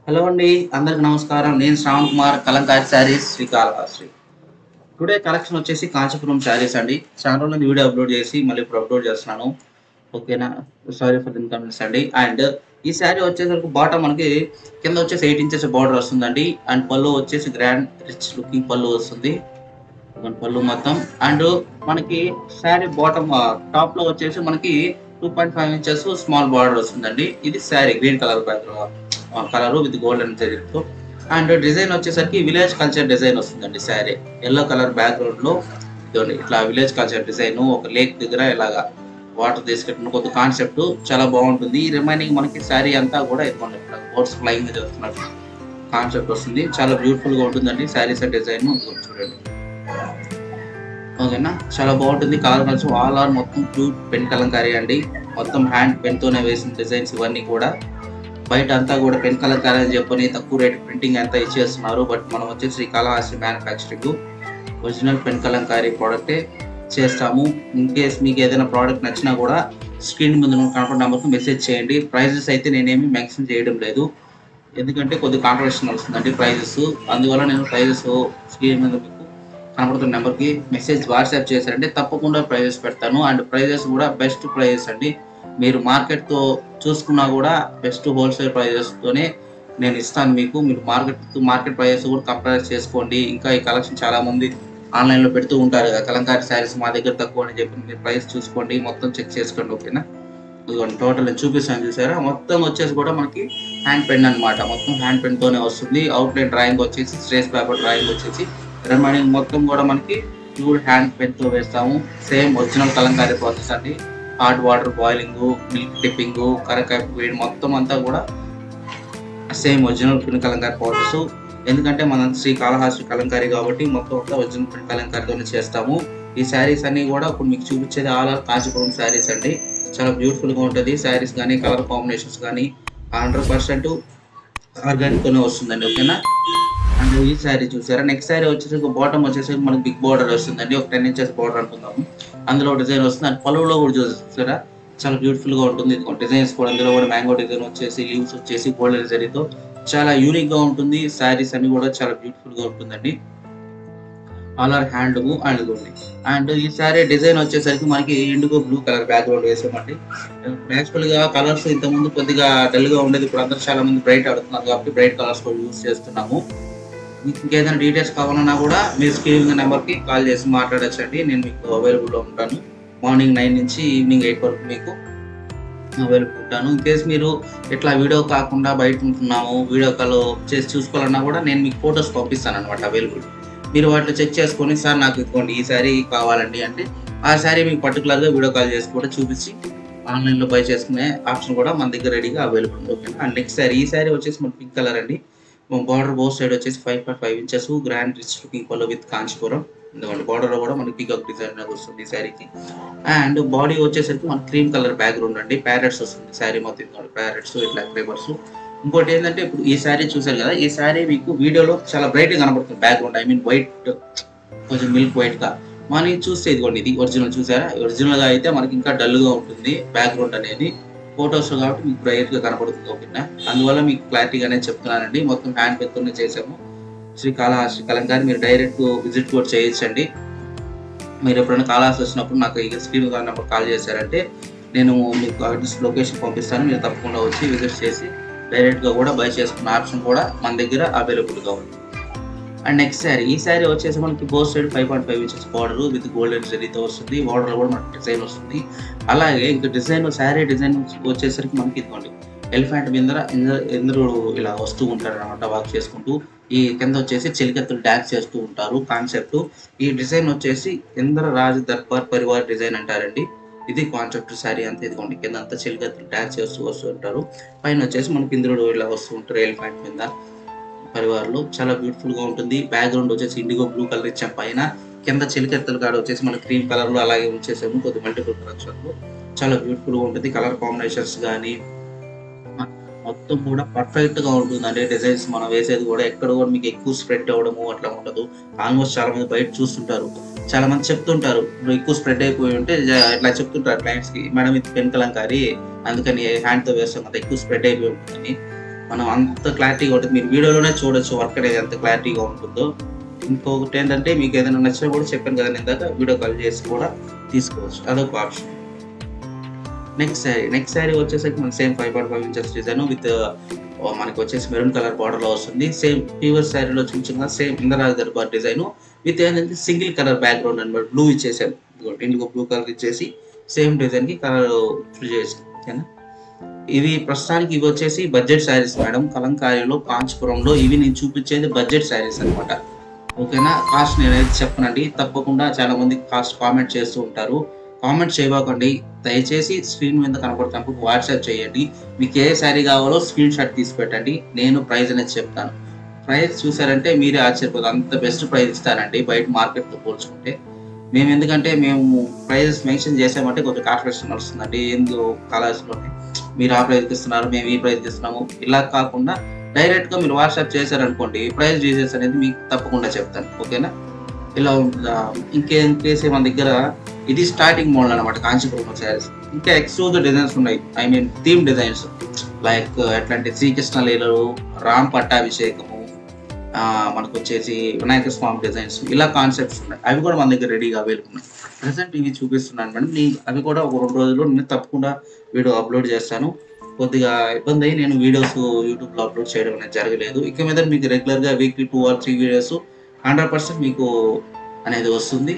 hello అండి అందరికి నమస్కారం నేను శ్రావణ్ కుమార్ కలంకారి శారీస్ శ్రీకాళహస్తి టుడే కలెక్షన్ వచ్చేసి కాంచీపురం శారీస్ అండి చాలా రోజుల వీడియో అప్లోడ్ చేసి మళ్ళీ ఇప్పుడు అప్లోడ్ చేస్తున్నాను ఓకేనా సారీ ఫర్ ఇన్కన్వీనియన్స్ అండి అండ్ ఈ శారీ వచ్చేసరికి బాటమ్ మనకి కింద వచ్చేసి ఎయిట్ ఇంచెస్ బార్డర్ వస్తుందండి అండ్ పళ్ళు వచ్చేసి గ్రాండ్ రిచ్ లుకింగ్ పళ్ళు వస్తుంది ఇదిగోండి పళ్ళు మొత్తం అండ్ మనకి శారీ బాటమ్ టాప్ లో వచ్చేసి మనకి two point five inches small border వస్తుందండి ఇది sari green colour colour with golden జరీతో అండ్ డిజైన్ వచ్చేసరికి విలేజ్ కల్చర్ డిజైన్ వస్తుందండి శారీ ఎల్లో కలర్ బ్యాక్గ్రౌండ్ లో ఇదిగోండి ఇట్లా విలేజ్ కల్చర్ డిజైన్ ఒక లేక్ దగ్గర ఇలాగా వాటర్ తీసుకెట్టిన కొత్త కాన్సెప్ట్ చాలా బాగుంటుంది ఈ రిమైనింగ్ మనకి శారీ అంతా కూడా ఇదిగోండి ఇట్లా బోట్స్ ఫ్లైయింగ్ చేస్తున్నట్టు కాన్సెప్ట్ వస్తుంది చాలా బ్యూటిఫుల్ గా ఉంటుందండి శారీస్ డిజైన్ చూడండి ఓకేనా చాలా బాగుంటుంది కలర్ కలిసి ఆల్ ఆర్ మొత్తం ప్యూర్ పెన్ కలంకారీ అండి మొత్తం హ్యాండ్ పెన్ తోనే వేసిన డిజైన్స్ ఇవన్నీ కూడా బయట అంతా కూడా పెన్ కలంకారీ అని చెప్పని తక్కువ రేట్ ప్రింటింగ్ అంతా ఇచ్చేస్తున్నారు బట్ మనం వచ్చేసి Srikalahasti manufacturing original pen Kalamkari ప్రోడక్టే చేస్తాము ఇన్ కేస్ మీకు ఏదైనా ప్రోడక్ట్ నచ్చినా కూడా స్క్రీన్ మీద కనపడిన నెంబర్కి మెసేజ్ చేయండి ప్రైజెస్ అయితే నేనేమి మెన్షన్ చేయడం లేదు ఎందుకంటే కొద్ది కాంట్రవర్షన్ వస్తుందండి ప్రైజెస్ అందువల్ల నేను ప్రైజెస్ స్క్రీన్ మీద మీకు కనబడుతున్న నెంబర్కి మెసేజ్ వాట్సాప్ చేశారంటే తప్పకుండా ప్రైజెస్ పెడతాను అండ్ ప్రైజెస్ కూడా బెస్ట్ ప్రైజెస్ అండి మీరు మార్కెట్తో చూసుకున్నా కూడా బెస్ట్ హోల్సేల్ ప్రైజెస్తోనే నేను ఇస్తాను మీకు మీరు మార్కెట్ మార్కెట్ ప్రైజెస్ కూడా కంపేర్ చేసుకోండి ఇంకా ఈ కలెక్షన్ చాలా మంది ఆన్లైన్లో పెడుతూ ఉంటారు కదా కలంకారీ శారీస్ మా దగ్గర తక్కువ అని చెప్పి మీరు ప్రైస్ చూసుకోండి మొత్తం చెక్ చేసుకోండి ఓకేనా ఇదిగోండి టోటల్ నేను చూపిస్తాను చూసారా మొత్తం వచ్చేసి కూడా మనకి హ్యాండ్ పెన్ అన్నమాట మొత్తం హ్యాండ్ పెన్ తోనే వస్తుంది అవుట్లైన్ డ్రాయింగ్ వచ్చేసి స్ట్రేస్ పేపర్ డ్రాయింగ్ వచ్చేసి రిమైనింగ్ మొత్తం కూడా మనకి ప్యూర్ హ్యాండ్ పెన్ తో వేస్తాము సేమ్ ఒరిజినల్ కలంకారీ ప్రాసెస్ అండి hot water boiling milk dipping కరకాయ వేడి మొత్తం అంతా కూడా same original pen Kalamkari process ఎందుకంటే మనం శ్రీ కాళహస్తి కలంకారీ కాబట్టి మొత్తం అంతా ఒరిజినల్ పిన్ కలంకారీతోనే చేస్తాము ఈ శారీస్ అన్ని కూడా ఇప్పుడు మీకు చూపించేది ఆల్ ఆర్ కాంచీపురం శారీస్ అండి చాలా బ్యూటిఫుల్ గా ఉంటుంది శారీస్ కానీ కలర్ కాంబినేషన్స్ కానీ హండ్రెడ్ పర్సెంట్ ఆర్గానిక్ తోనే వస్తుందండి ఓకేనా అండ్ ఈ శారీ చూసారా నెక్స్ట్ శారీ వచ్చేసి బాటమ్ వచ్చేసి మనకి బిగ్ బార్డర్ వస్తుందండి ఒక టెన్ ఇంచెస్ బార్డర్ అనుకుందాము అందులో డిజైన్ వస్తుంది అండ్ పలువులో కూడా చూసారా చాలా బ్యూటిఫుల్ గా ఉంటుంది డిజైన్స్ కూడా అందులో కూడా మ్యాంగో డిజైన్ వచ్చేసి లీవ్స్ వచ్చేసి గోల్డెన్ జరీతో చాలా యూనిక్ గా ఉంటుంది శారీస్ అన్ని కూడా చాలా బ్యూటిఫుల్ గా ఉంటుందండి all are hand and gold and ఈ శారీ డిజైన్ వచ్చేసరికి మనకి ఇండిగో బ్లూ కలర్ బ్యాక్గ్రౌండ్ వేసామండి యాక్చువల్ గా కలర్స్ ఇంత ముందు కొద్దిగా డల్ గా ఉండేది ఇప్పుడు అందరూ చాలా మంది బ్రైట్ ఆడుతున్నారు కాబట్టి బ్రైట్ కలర్స్ కూడా యూస్ చేస్తున్నాము మీకు ఇంకేదైనా డీటెయిల్స్ కావాలన్నా కూడా మీరు స్క్రీన్ నెంబర్ కి కాల్ చేసి మాట్లాడచ్చండి నేను మీకు అవైలబుల్ లో ఉంటాను మార్నింగ్ నైన్ నుంచి ఈవినింగ్ ఎయిట్ వరకు మీకు అవైలబుల్ ఉంటాను ఇన్ కేస్ మీరు ఇట్లా వీడియో కాకుండా బయట ఉంటున్నాము వీడియో కాల్ చేసి చూసుకోవాలన్నా కూడా నేను మీకు ఫొటోస్ పంపిస్తాను అనమాట అవైలబుల్ మీరు వాటిలో చెక్ చేసుకొని సార్ నాకు ఇదిగోండి ఈ శారీ కావాలండి అంటే ఆ శారీ మీకు పర్టికులర్గా వీడియో కాల్ చేసి కూడా చూపించి ఆన్లైన్లో బై చేసుకునే ఆప్షన్ కూడా మన దగ్గర రెడీగా అవైలబుల్ ఉంది ఓకేనా అండ్ నెక్స్ట్ శారీ ఈ శారీ వచ్చేసి మన పింక్ కలర్ అండి బార్డర్ బోత్ సైడ్ వచ్చేసి five point five inches grand rich looking పళ్ళు విత్ కాంచీపురం ఎందుకంటే బార్డర్ లో కూడా మనకి పీకాక్ డిజైన్ వస్తుంది ఈ శారీకి అండ్ బాడీ వచ్చేసరికి మన క్రీమ్ కలర్ బ్యాక్గ్రౌండ్ అండి ప్యారెట్స్ వస్తుంది శారీ మొత్తం ప్యారెట్స్ ఇట్లా క్రేపర్స్ ఇంకోటి ఏంటంటే ఇప్పుడు ఈ శారీ చూసారు కదా ఈ శారీ మీకు వీడియోలో చాలా బ్రైట్ గా కనబడుతుంది బ్యాక్గ్రౌండ్ ఐ మీన్ వైట్ కొంచెం మిల్క్ వైట్ గా మనకి చూస్తే ఇదిగోండి ఇది ఒరిజినల్ చూసారా ఒరిజినల్ గా అయితే మనకి ఇంకా డల్ గా ఉంటుంది బ్యాక్గ్రౌండ్ అనేది ఫొటోస్ కాబట్టి మీకు బ్రైట్ గా కనపడుతుంది ఓకేనా అందువల్ల మీకు క్లారిటీగానే చెప్తున్నానండి మొత్తం హ్యాండ్ పెత్తోనే చేసాము శ్రీ కాళహస్తి కలంకారి మీరు డైరెక్ట్ విజిట్ కూడా చేయొచ్చండి మీరు ఎప్పుడైనా కాళహస్తి వచ్చినప్పుడు నాకు ఇక స్క్రీన్ నెంబర్ కాల్ చేశారంటే నేను మీకు అడ్రస్ లొకేషన్ పంపిస్తాను మీరు తప్పకుండా వచ్చి విజిట్ చేసి డైరెక్ట్ గా కూడా బై చేసుకున్న ఆప్షన్ కూడా మన దగ్గర అవైలబుల్ గా ఉంది అండ్ నెక్స్ట్ శారీ ఈ శారీ వచ్చేసి మనకి both side five point five inches border with golden జరీతో వస్తుంది బార్డర్ కూడా మనకి డిజైన్ వస్తుంది అలాగే ఇంకా డిజైన్ శారీ డిజైన్ వచ్చేసరికి మనకి ఇదిగోండి ఎలిఫెంట్ మీద ఇంద్ర- ఇంద్రుడు ఇలా వస్తూ ఉంటారు అనమాట వాక్ చేసుకుంటూ ఈ కింద వచ్చేసి చెలికత్తులు డాన్స్ చేస్తూ ఉంటారు కాన్సెప్ట్ ఈ డిజైన్ వచ్చేసి ఇంద్ర రాజు దర్బార్ పరివార్ డిజైన్ అంటారండి ఇది కాన్సెప్ట్ శారీ అంతా ఇదిగోండి కింద అంతా చెలికత్తులు డాన్స్ చేస్తూ వస్తూ ఉంటారు పైన వచ్చేసి మనకి ఇంద్రుడు ఇలా వస్తూ ఉంటారు ఎలిఫెంట్ మీద పరివార్లో చాలా బ్యూటిఫుల్ గా ఉంటుంది బ్యాక్గ్రౌండ్ వచ్చేసి ఇండిగో బ్లూ కలర్ ఇచ్చాం పైన కింద చిలికెత్తలు కాడ వచ్చేసి మన క్రీమ్ కలర్ లో అలాగే ఉంచేసాము కొద్ది మల్టిపుల్ కలర్స్ లో చాలా బ్యూటిఫుల్ గా ఉంటుంది కలర్ కాంబినేషన్స్ కానీ మొత్తం కూడా పర్ఫెక్ట్ గా ఉంటుంది అంటే డిజైన్స్ మనం వేసేది కూడా ఎక్కడ కూడా మీకు ఎక్కువ స్ప్రెడ్ అవ్వడము అట్లా ఉండదు ఆల్మోస్ట్ చాలా మంది బయట చూస్తుంటారు చాలా మంది చెప్తుంటారు "నువ్వు ఎక్కువ స్ప్రెడ్ అయిపోయి ఉంటే జ- ఇట్లా చెప్తుంటారు క్లయింట్స్ కి మేడం ఇది పెన్ కలంకారీ అందుకని హ్యాండ్ తో వేస్తాం కదా ఎక్కువ స్ప్రెడ్ అయిపోయి ఉంటుందని మనం అంత క్లారిటీగా ఉంటుంది మీరు వీడియోలోనే చూడొచ్చు వర్క్ అనేది ఎంత క్లారిటీగా ఉంటుందో ఇంకొకటి ఏంటంటే మీకు ఏదైనా నచ్చినా కూడా చెప్పాను కదా నేను ఇందాక వీడియో కాల్ చేసి కూడా తీసుకోవచ్చు అదొక option next sari next sari వచ్చేసరికి మన same five point five inches design with మనకి వచ్చేసి మెరూన్ కలర్ బార్డర్ లో వస్తుంది సేమ్ ప్యూర్ శారీలో చూపించిన సేమ్ ఇంద్రాజ్ దర్బార్ డిజైన్ విత్ ఏంటంటే సింగిల్ కలర్ బ్యాక్గ్రౌండ్ అనమాట బ్లూ ఇచ్చేసాను ఇండిగో బ్లూ కలర్ ఇచ్చేసి సేమ్ డిజైన్ కి కలర్ ఫిల్ చేసి ఓకేనా ఇవి ప్రస్తుతానికి ఇవి వచ్చేసి బడ్జెట్ శారీస్ మేడం కలంకారీలో కాంచీపురంలో ఇవి నేను చూపించేది బడ్జెట్ శారీస్ అన్నమాట ఓకేనా కాస్ట్ నేనైతే చెప్పనండి తప్పకుండా చాలా మంది కాస్ట్ కామెంట్ చేస్తూ ఉంటారు కామెంట్ చేయబాకండి దయచేసి స్క్రీన్ మీద కనపడుతున్నప్పుడు వాట్సాప్ చేయండి మీకు ఏ శారీ కావాలో స్క్రీన్ షాట్ తీసి పెట్టండి నేను ప్రైస్ అనేది చెప్తాను ప్రైస్ చూసారంటే మీరే ఆశ్చర్యపోతారు అంత బెస్ట్ ప్రైస్ ఇస్తానండి బయట మార్కెట్తో పోల్చుకుంటే మేము ఎందుకంటే మేము ప్రైజెస్ మెన్షన్ చేసామంటే కొంచెం కాన్ఫిడెన్స్ నడుస్తుందండి ఎందుకు కలర్స్లోనే మీరు ఆ ప్రైస్కి ఇస్తున్నారు మేము ఈ ప్రైస్కి ఇస్తున్నాము ఇలా కాకుండా డైరెక్ట్గా మీరు వాట్సాప్ చేశారనుకోండి ప్రైస్ డీటెయిల్స్ అనేది మీకు తప్పకుండా చెప్తాను ఓకేనా ఇలా ఉంటుందా ఇంకేం చేసే మన దగ్గర ఇది స్టార్టింగ్ మోడల్ అనమాట కాంచీపురం శారీస్ ఇంకా ఎక్స్క్లూజివ్ డిజైన్స్ ఉన్నాయి I mean theme designs like ఎట్లాంటి శ్రీకృష్ణ లీలలు రామ్ పట్టాభిషేకము ఆ, మనకు వచ్చేసి వినాయక స్వామి డిజైన్స్ ఇలా కాన్సెప్ట్స్ ఉన్నాయి అవి కూడా మన దగ్గర రెడీగా అవైలబుల్ ఉన్నాయి ప్రజెంట్ ఇవి చూపిస్తున్నాను మేడం నీ అవి కూడా ఒక రెండు రోజుల్లో నేను తప్పకుండా వీడియో అప్లోడ్ చేస్తాను కొద్దిగా ఇబ్బంది అయ్యి నేను వీడియోస్ యూట్యూబ్లో అప్లోడ్ చేయడం అనేది జరగలేదు ఇక మీద మీకు రెగ్యులర్గా weekly two or three videos hundred percent మీకు అనేది వస్తుంది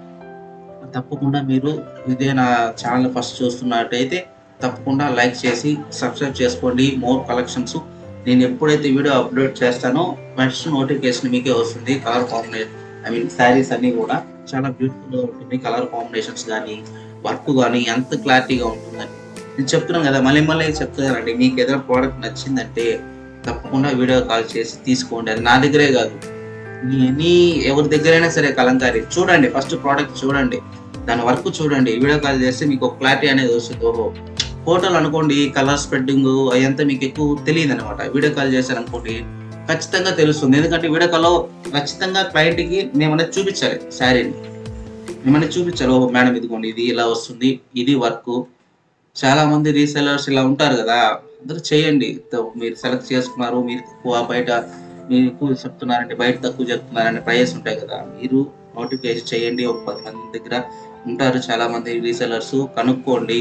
తప్పకుండా మీరు ఇదే నా ఛానల్ ఫస్ట్ చూస్తున్నట్టయితే తప్పకుండా లైక్ చేసి సబ్స్క్రైబ్ చేసుకోండి మోర్ కలెక్షన్స్ నేను ఎప్పుడైతే వీడియో అప్లోడ్ చేస్తానో ఫస్ట్ నోటిఫికేషన్ మీకే వస్తుంది colour combination I mean saris అన్ని కూడా చాలా బ్యూటిఫుల్గా ఉంటుంది కలర్ కాంబినేషన్స్ కానీ వర్క్ కానీ ఎంత క్లారిటీగా ఉంటుందని నేను చెప్తున్నాను కదా మళ్ళీ మళ్ళీ చెప్తున్నానండి మీకు ఏదైనా ప్రోడక్ట్ నచ్చిందంటే తప్పకుండా వీడియో కాల్ చేసి తీసుకోండి అది నా దగ్గరే కాదు మీ ఎనీ ఎవరి దగ్గరైనా సరే కలంకారీ చూడండి ఫస్ట్ ప్రోడక్ట్ చూడండి దాని వర్క్ చూడండి వీడియో కాల్ చేస్తే మీకు ఒక క్లారిటీ అనేది వస్తుంది ఓహో ఫోటోలు అనుకోండి కలర్ స్ప్రెడ్డింగ్ అదంతా మీకు ఎక్కువ తెలియదు అనమాట వీడియో కాల్ చేశారు అనుకోండి ఖచ్చితంగా తెలుస్తుంది ఎందుకంటే వీడియో కాల్లో ఖచ్చితంగా క్లయింట్కి మేమనేది చూపించాలి శారీని మేమనేది చూపించాలి ఓ మేడం ఇదిగోండి ఇది ఇలా వస్తుంది ఇది వర్క్ చాలా మంది రీసెలర్స్ ఇలా ఉంటారు కదా అందరూ చేయండి త- మీరు సెలెక్ట్ చేసుకున్నారు మీరు తక్కువ బయట మీరు ఎక్కువ చెప్తున్నారంటే బయట తక్కువ చెప్తున్నారని ప్రైస్ ఉంటాయి కదా మీరు నోటిఫికేషన్ చేయండి ఒక పది మంది దగ్గర ఉంటారు చాలా మంది రీసెలర్స్ కనుక్కోండి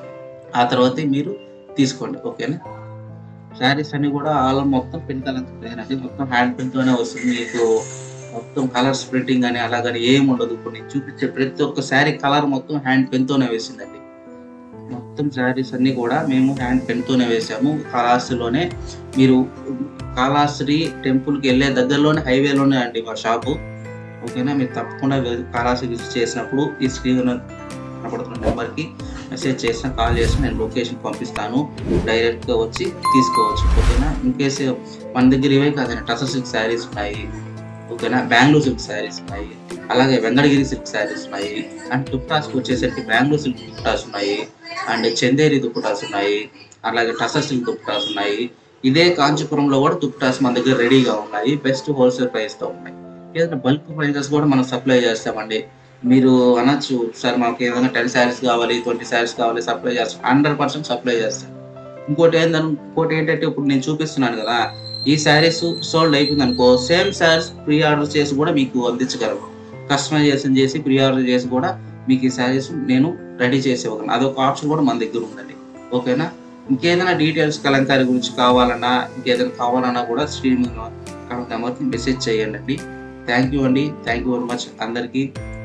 ఆ తర్వాత మీరు తీసుకోండి ఓకేనా శారీస్ అన్ని కూడా ఆల్ మొత్తం పెన్ కలర్ అండి మొత్తం హ్యాండ్ పెన్ తోనే వస్తుంది మీకు మొత్తం కలర్స్ ప్రింటింగ్ అని అలాగని ఏం ఉండదు ఇప్పుడు నేను చూపించే ప్రతి ఒక్క శారీ కలర్ మొత్తం హ్యాండ్ పెన్ తోనే వేసిందండి మొత్తం శారీస్ అన్ని కూడా మేము హ్యాండ్ పెన్ తోనే వేసాము కాళహస్తిలోనే మీరు కాళహస్తి టెంపుల్ కి వెళ్ళే దగ్గరలోనే హైవేలోనే అండి మా షాపు ఓకేనా మీరు తప్పకుండా వె- కాళహస్తి విజిట్ చేసినప్పుడు ఈ స్క్రీన్ కనపడుతున్న నెంబర్కి మెసేజ్ చేసిన కాల్ చేసిన నేను లొకేషన్ పంపిస్తాను డైరెక్ట్గా వచ్చి తీసుకోవచ్చు ఓకేనా ఇన్ కేసు మన దగ్గర ఇవే కాదండి టసర్ సిల్క్ శారీస్ ఉన్నాయి ఓకేనా బెంగళూరు సిల్క్ శారీస్ ఉన్నాయి అలాగే వెంకటగిరి సిల్క్ శారీస్ ఉన్నాయి అండ్ దుప్టాస్కి వచ్చేసరికి బెంగళూరు సిల్క్ దుప్టాస్ ఉన్నాయి అండ్ చందేరి దుప్పటాస్ ఉన్నాయి అలాగే టసర్ సిల్క్ దుప్పటాస్ ఉన్నాయి ఇదే కాంచీపురంలో కూడా దుప్పటాస్ మన దగ్గర రెడీగా ఉన్నాయి బెస్ట్ హోల్సేల్ ప్రైస్తో ఉన్నాయి ఏదైనా బల్క్ ప్రైజెస్ కూడా మనం సప్లై చేస్తామండి మీరు అనొచ్చు సార్ మాకు ఏదైనా టెన్ శారీస్ కావాలి ట్వంటీ శారీస్ కావాలి సప్లై చేస్తాం హండ్రెడ్ పర్సెంట్ సప్లై చేస్తాం ఇంకోటి ఏంటంటే ఇంకోటి ఏంటంటే ఇప్పుడు నేను చూపిస్తున్నాను కదా ఈ శారీస్ సోల్డ్ అయిపోయింది అనుకో సేమ్ శారీస్ ప్రీ ఆర్డర్ చేసి కూడా మీకు అందించగలరు కస్టమైజేషన్ చేసి ప్రీ ఆర్డర్ చేసి కూడా మీకు ఈ శారీస్ నేను రెడీ చేసి ఇవ్వగలను అదొక ఆప్షన్ కూడా మన దగ్గర ఉందండి ఓకేనా ఇంకేదైనా డీటెయిల్స్ కలంకారీ గురించి కావాలన్నా ఇంకేదైనా కావాలన్నా కూడా స్క్రీన్ నెంబర్కి మెసేజ్ చేయండి అండి థ్యాంక్ యూ అండి థ్యాంక్ యూ వెరీ మచ్ అందరికీ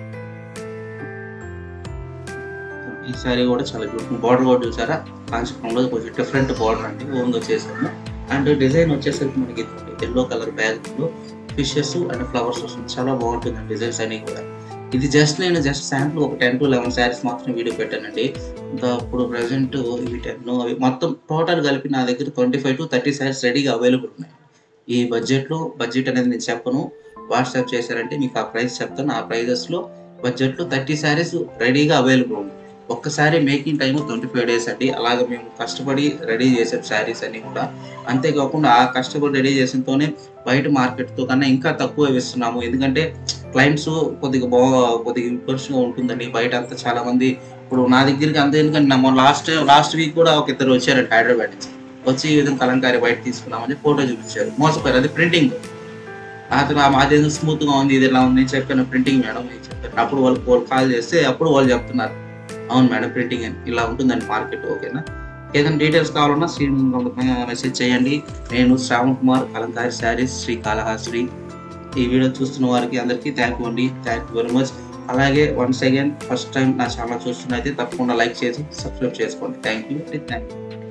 ఈ సారీ కూడా చాలా బ్యూటిఫుల్ బార్డర్ కూడా చూసారా కాంచీపురంలో కొంచెం డిఫరెంట్ బార్డర్ అండి ఓన్గా చేసాము అండ్ డిజైన్ వచ్చేసరికి మనకి yellow colour big fishes and flowers వస్తుంది చాలా బాగుంటుంది డిజైన్స్ అన్ని కూడా ఇది జస్ట్ నేను జస్ట్ శాంపుల్ ఒక టెన్ టు లెవెన్ శారీస్ మాత్రం వీడియో పెట్టానండి ఇంకా ఇప్పుడు ప్రజెంట్ ఇవి టెన్ అవి మొత్తం టోటల్ కలిపి నా దగ్గర twenty five to thirty saris రెడీగా అవైలబుల్ ఉన్నాయి ఈ బడ్జెట్లో బడ్జెట్ అనేది నేను చెప్పను వాట్సాప్ చేశారంటే మీకు ఆ ప్రైస్ చెప్తాను ఆ ప్రైజెస్లో బడ్జెట్లో థర్టీ శారీస్ రెడీగా అవైలబుల్ ఉంది ఒక్కసారి making time twenty five days అండి అలాగే మేము కష్టపడి రెడీ చేసే శారీస్ అన్ని కూడా అంతేకాకుండా ఆ కష్టపడి రెడీ చేసినతోనే బయట మార్కెట్తో కన్నా ఇంకా తక్కువ ఇస్తున్నాము ఎందుకంటే క్లయింట్స్ కొద్దిగా బా కొద్దిగా ఇంప్రెషన్గా ఉంటుందండి బయట అంతా చాలా మంది ఇప్పుడు నా దగ్గరికి అంత ఎందుకంటే నా లాస్ట్ లాస్ట్ వీక్ కూడా ఒక ఇద్దరు వచ్చారండి హైదరాబాద్ నుంచి వచ్చి ఈ విధంగా కలంకారీ వైట్ తీసుకున్నామని ఫోటో చూపించారు మోసపోయారు అది ప్రింటింగ్ అతను ఆ మాదేదో స్మూత్ గా ఉంది ఇది ఇలా ఉంది చెప్పాను ప్రింటింగ్ మేడం అని చెప్పారు అప్పుడు వాళ్ళు వాళ్ళు కాల్ చేస్తే అప్పుడు వాళ్ళు చెప్తున్నారు అవును మేడం ప్రింటింగ్ అని ఇలా ఉంటుందండి మార్కెట్ ఓకేనా ఏదైనా డీటెయిల్స్ కావాలన్నా స్క్రీన్ మెసేజ్ చేయండి నేను శ్రావణ్ కుమార్ కలంకారీ శారీస్ శ్రీ కాళహాశ్రీ ఈ వీడియో చూస్తున్న వారికి అందరికీ థ్యాంక్ యూ అండి థ్యాంక్ యూ వెరీ మచ్ అలాగే వన్స్ అగైన్ ఫస్ట్ టైం నా ఛానల్ చూస్తున్నైతే తప్పకుండా లైక్ చేసి సబ్స్క్రైబ్ చేసుకోండి థ్యాంక్ యూ థ్యాంక్ యూ